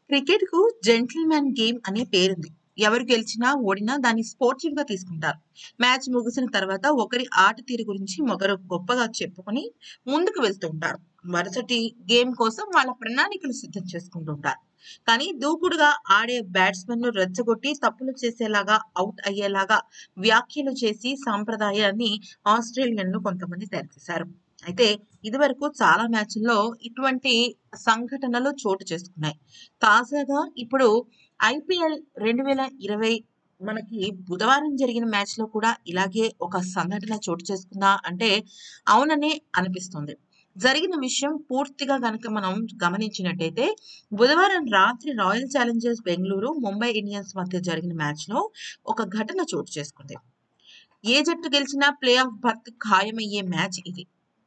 క్రికెట్‌కు gentlemen game అనే పేరుంది. ఎవరు గెలిచినా, ఓడినా దాన్ని స్పోర్టివ్‌గా తీసుకుంటారు. మ్యాచ్ ముగిసిన తర్వాత ఒకరి ఆట తీరు గురించి ఒకరు గొప్పగా చెప్పుకొని ముందుకు వెళ్తూ ఉంటారు. మరుసటి గేమ్ కోసం వాళ్ళ ప్రణాళికలు సిద్ధం చేసుకుంటూ ఉంటారు. కానీ దూకుడుగా ఆడే బ్యాట్స్‌మెన్‌ను రెచ్చగొట్టి తప్పులు చేసేలాగా, ఔట్ అయ్యేలాగా వ్యాఖ్యలు చేసి సాంప్రదాయాన్ని ఆస్ట్రేలియన్లు కొంతమంది తెరతీశారు. అయితే ఇదివరకు చాలా మ్యాచ్‌ల్లో ఇటువంటి సంఘటనలు చోటు చేసుకున్నాయి. తాజాగా ఇప్పుడు ఐపీఎల్ 2020 మనకి బుధవారం జరిగిన మ్యాచ్‌లో కూడా ఇలాగే ఒక సంఘటన చోటు చేసుకుందా అంటే అవుననే అనిపిస్తుంది. జరిగిన విషయం పూర్తిగా గనక మనం గమనించినట్టయితే బుధవారం రాత్రి royal challengers Bengaluru, Mumbai Indians మధ్య జరిగిన మ్యాచ్‌లో ఒక ఘటన చోటు చేసుకుంది. ఏ జట్టు గెలిచినా ప్లే ఆఫ్ బర్త్ ఖాయమయ్యే మ్యాచ్ ఇది.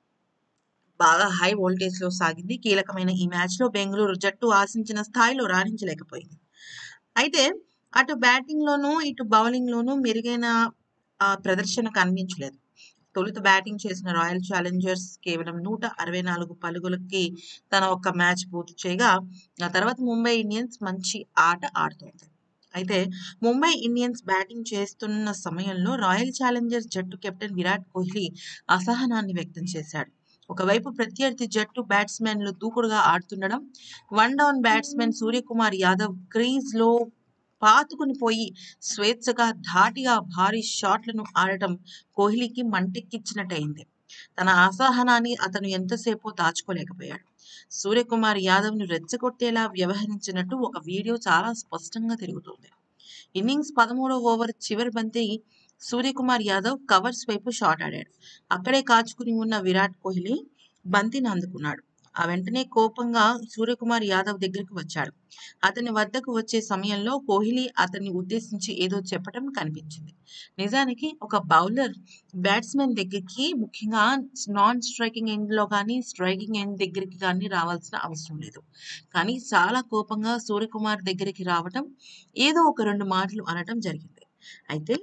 బాగా హై వోల్టేజ్‌లో సాగింది. కీలకమైన ఈ మ్యాచ్‌లో బెంగుళూరు జట్టు ఆశించిన స్థాయిలో రాణించలేకపోయింది. అయితే అటు బ్యాటింగ్‌లోనూ, ఇటు బౌలింగ్‌లోనూ మెరుగైన ఆహ్, ప్రదర్శన కనిపించలేదు. తొలుత బ్యాటింగ్ చేసిన రాయల్ ఛాలెంజర్స్ కేవలం 164 పరుగులకి తన ఒక్క మ్యాచ్ పూర్తి చేయగా, ఆ తర్వాత ముంబై ఇండియన్స్ మంచి ఆట ఆడుతోంది. అయితే ముంబై ఇండియన్స్ బ్యాటింగ్ చేస్తున్న సమయంలో రాయల్ ఛాలెంజర్స్ జట్టు కెప్టెన్ విరాట్ కోహ్లీ అసహనాన్ని వ్యక్తం చేశాడు. ఒకవైపు ప్రత్యర్థి జట్టు బ్యాట్స్‌మెన్‌లు దూకుడుగా ఆడుతుండడం, one down batsman Suryakumar Yadav క్రీజ్‌లో పాతుకుని పోయి స్వేచ్ఛగా, ధాటిగా భారీ షాట్లను ఆడటం కోహ్లీకి మంటెక్కించినట్టయింది. తన అసహనాన్ని అతను ఎంతసేపో దాచుకోలేకపోయాడు. సూర్యకుమార్ యాదవ్‌ను రెచ్చగొట్టేలా వ్యవహరించినట్టు ఒక వీడియో చాలా స్పష్టంగా తిరుగుతోంది. ఇన్నింగ్స్ 13వ ఓవర్ చివరి బంతి సూర్యకుమార్ యాదవ్ కవర్స్ వైపు షాట్ ఆడాడు. అక్కడే కాచుకుని ఉన్న విరాట్ కోహ్లీ బంతిని అందుకున్నాడు. ఆ వెంటనే కోపంగా సూర్యకుమార్ యాదవ్ దగ్గరికి వచ్చాడు. అతని వద్దకు వచ్చే సమయంలో కోహ్లీ అతన్ని ఉద్దేశించి ఏదో చెప్పటం కనిపించింది. నిజానికి ఒక బౌలర్ బ్యాట్స్‌మెన్ దగ్గరికి ముఖ్యంగా నాన్ స్ట్రైకింగ్ ఎండ్‌లో గానీ, స్ట్రైకింగ్ ఎండ్ దగ్గరికి గానీ రావాల్సిన అవసరం లేదు. కానీ చాలా కోపంగా సూర్యకుమార్ దగ్గరికి రావటం, ఏదో ఒక 2 మాటలు అనటం జరిగింది. అయితే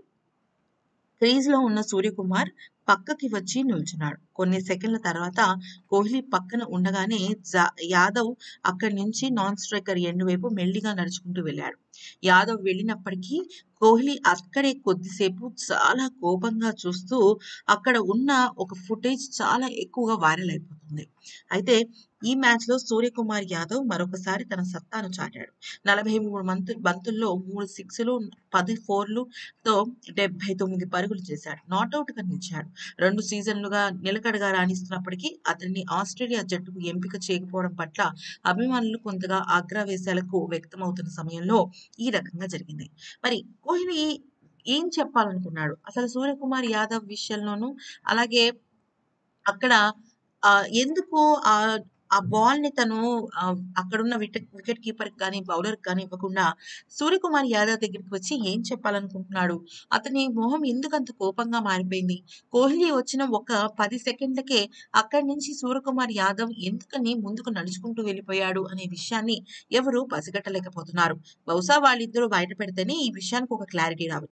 క్రీజ్‌లో ఉన్న సూర్యకుమార్ పక్కకి వచ్చి నిల్చున్నాడు. కొన్ని సెకన్ల తర్వాత కోహ్లీ పక్కన ఉండగానే జా యాదవ్ అక్కడి నుంచి నాన్ స్ట్రైకర్ ఎండ్ వైపు మెల్లిగా నడుచుకుంటూ వెళ్ళాడు. యాదవ్ వెళ్ళినప్పటికీ కోహ్లీ అక్కడే కొద్దిసేపు చాలా కోపంగా చూస్తూ అక్కడ ఉన్న ఒక ఫుటేజ్ చాలా ఎక్కువగా వైరల్ అయిపోతుంది. అయితే ఈ మ్యాచ్‌లో సూర్యకుమార్ యాదవ్ మరొకసారి తన సత్తాను చాటాడు. 43 మంతు బంతుల్లో 3 సిక్స్‌లు, 10 ఫోర్‌లతో 79 పరుగులు చేశాడు. నాటౌట్‌గా నిలిచాడు. 2 సీజన్లుగా నిలకడగా రాణిస్తున్నప్పటికీ అతన్ని ఆస్ట్రేలియా జట్టుకు ఎంపిక చేయకపోవడం పట్ల అభిమానులు కొంతగా ఆగ్రవేశాలకు వ్యక్తమవుతున్న సమయంలో ఈ రకంగా జరిగింది. మరి కోహ్లీ ఏం చెప్పాలనుకున్నాడు? అసలు సూర్యకుమార్ యాదవ్ విషయంలోనూ, అలాగే అక్కడ ఆహ్, ఎందుకు ఆహ్, ఆ బాల్‌ని తను ఆహ్, అక్కడున్న వికెట్ వికెట్ కీపర్‌కి గానీ, బౌలర్‌కి గానీ ఇవ్వకుండా సూర్యకుమార్ యాదవ్ దగ్గరికి వచ్చి ఏం చెప్పాలనుకుంటున్నాడు? అతని మొహం ఎందుకంత కోపంగా మారిపోయింది? కోహ్లీ వచ్చిన ఒక 10 సెకండ్లకే అక్కడి నుంచి సూర్యకుమార్ యాదవ్ ఎందుకని ముందుకు నడుచుకుంటూ వెళ్ళిపోయాడు అనే విషయాన్ని ఎవరు పసిగట్టలేకపోతున్నారు. బహుశా వాళ్ళిద్దరూ బయట పెడితేనే ఈ విషయానికి ఒక క్లారిటీ రావచ్చు.